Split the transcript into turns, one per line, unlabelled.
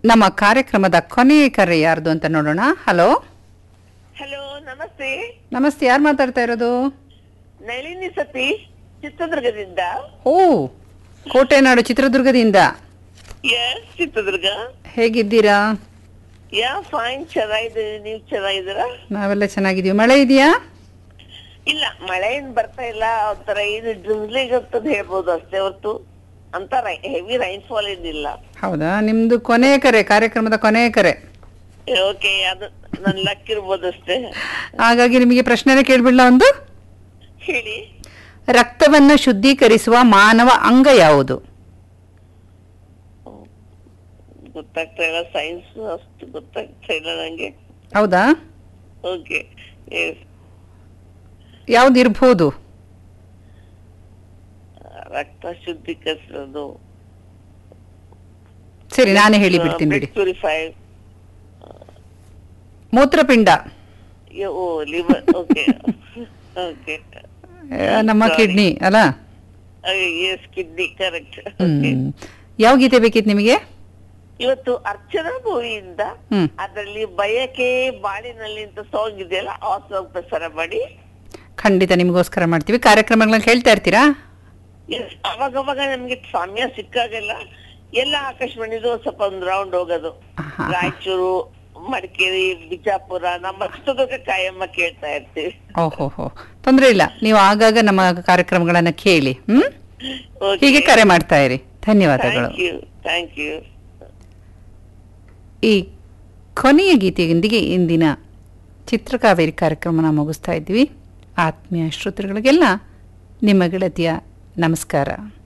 ನಮ್ಮ ಕಾರ್ಯಕ್ರಮದ ಕೊನೆಯ ಕರೆ ಯಾರ್ದು ಅಂತ ನೋಡೋಣ ಹಲೋ
ಹಲೋ ನಮಸ್ತೆ
ನಮಸ್ತೆ ಯಾರು ಮಾತಾಡ್ತಾ ಇರೋದು
ನಳಿನಿ ಸತಿ ಚಿತ್ರದುರ್ಗದಿಂದ
ಓ ಕೋಟೆನಾಡು ಚಿತ್ರದುರ್ಗದಿಂದ
ಎಸ್ ಚಿತ್ರದುರ್ಗ
ಹೇಗಿದ್ದೀರಾ
ಯಾ ಫೈನ್ ಚೆನ್ನಾಗಿದ್ದೀರಿ ನೀವು ಚೆನ್ನಾಗಿದ್ದೀರಾ
ನಾವೆಲ್ಲ ಚೆನ್ನಾಗಿದ್ದೀವಿ ಮಳೆ ಇದೆಯಾ
ಇಲ್ಲ ಮಳೆ ಏನ್ ಬರ್ತಾ ಇಲ್ಲ ಒಂಥರ ಇದು ಡ್ರಿಮ್ಲಿಂಗ್ ಅಂತದ್ ಹೇಳ್ಬೋದು ಅಷ್ಟೇ ಹೊರ್ತು ಅಂತ ಹೆವಿ ರೈನ್ ಫಾಲ್ ಏನಿಲ್ಲ
ಹೌದಾ ನಿಮ್ದು ಕೊನೆಯ ಕರೆ ಕಾರ್ಯಕ್ರಮದ ಕೊನೆಯ ಕರೆ
ಓಕೆ ಅದು ನನ್ ಲಕ್ ಇರ್ಬೋದು ಅಷ್ಟೇ
ಹಾಗಾಗಿ ನಿಮಗೆ ಪ್ರಶ್ನೆನೇ ಕೇಳ್ಬಿಡ್ಲ ಒಂದು
ಹೇಳಿ
ರಕ್ತವನ್ನು ಶುದ್ಧೀಕರಿಸುವ ಮಾನವ ಅಂಗ ಯಾವುದು
ಗೊತ್ತಾಗ್ತಾ ಇಲ್ಲ ಸೈನ್ಸ್ ಅಷ್ಟು ಗೊತ್ತಾಗ್ತಾ ಇಲ್ಲ ನಂಗೆ
ಹೌದಾ
ಓಕೆ ಎಸ್
ಯಾವ್ದು ಇರ್ಬೋದು
ರಕ್ತ ಶುದ್ಧೀಕರಿಸೋದು
ಸರಿ ನಾನೇ ಹೇಳಿ ಬಿಡ್ತೀನಿ ಬಿಡಿ
ಪ್ಯೂರಿಫೈ
ಮೂತ್ರಪಿಂಡ
ಓ ಲಿವರ್ ಓಕೆ ಓಕೆ
ಆ, ನಮ್ಮ ಕಿಡ್ನಿ ಅಲ್ಲ
ಎಸ್ ಕಿಡ್ನಿ ಕರೆಕ್ಟ್
ಹ್ಮ್ ಯಾವ ಗೀತೆ ಬೇಕಿತ್ತು ನಿಮಗೆ
ಇವತ್ತು ಅರ್ಚನಾ ಮೂವಿಯಿಂದ
ಹ್ಮ್
ಅದರಲ್ಲಿ ಬಯಕೆ ಬಾಳಿನಲ್ಲಿ ಅಂತ ಸಾಂಗ್ ಇದೆಯಲ್ಲ ಆ ಸಾಂಗ್ ಪ್ರಸಾರ ಮಾಡಿ
ಖಂಡಿತ ನಿಮಗೋಸ್ಕರ ಮಾಡ್ತೀವಿ ಕಾರ್ಯಕ್ರಮಗಳನ್ನ ಕೇಳ್ತಾ ಇರ್ತೀರಾ
Yes, ಅವಾಗ ಅವಾಗ ನಮ್ಗೆ ಸಮಯ ಸಿಕ್ಕಾಗೆಲ್ಲ ಎಲ್ಲ ಆಕಾಶವಾಣಿದು ಸ್ವಲ್ಪ ಒಂದು ರೌಂಡ್ ಹೋಗೋದು
ಆಹಾ.
ರಾಯಚೂರು ಮಡಿಕೇರಿ ಬಿಜಾಪುರ ನಮ್ಮ ಚಿತ್ರದುರ್ಗ ಕಾಯಮ್ಮ ಕೇಳ್ತಾ ಇರ್ತೀವಿ
ಓಹೋ ಹೋ ತೊಂದ್ರೆ ಇಲ್ಲ ನೀವು ಆಗಾಗ ನಮ್ಮ ಕಾರ್ಯಕ್ರಮಗಳನ್ನ ಕೇಳಿ ಹ್ಮ್
Okay.
ಹೀಗೆ ಕರೆ ಮಾಡ್ತಾ ಇರಿ ಧನ್ಯವಾದಗಳು
ಥ್ಯಾಂಕ್ ಯು ಥ್ಯಾಂಕ್ ಯು
ಈ ಕೊನೆಯ ಗೀತೆಯೊಂದಿಗೆ ಇಂದಿನ ಚಿತ್ರಕಾವೇರಿ ಕಾರ್ಯಕ್ರಮನ ಮುಗಿಸ್ತಾ ಇದ್ವಿ ಆತ್ಮೀಯ ಶ್ರೋತೃಗಳಿಗೆಲ್ಲ ನಿಮ್ಮ ಗೆಳತಿಯ ನಮಸ್ಕಾರ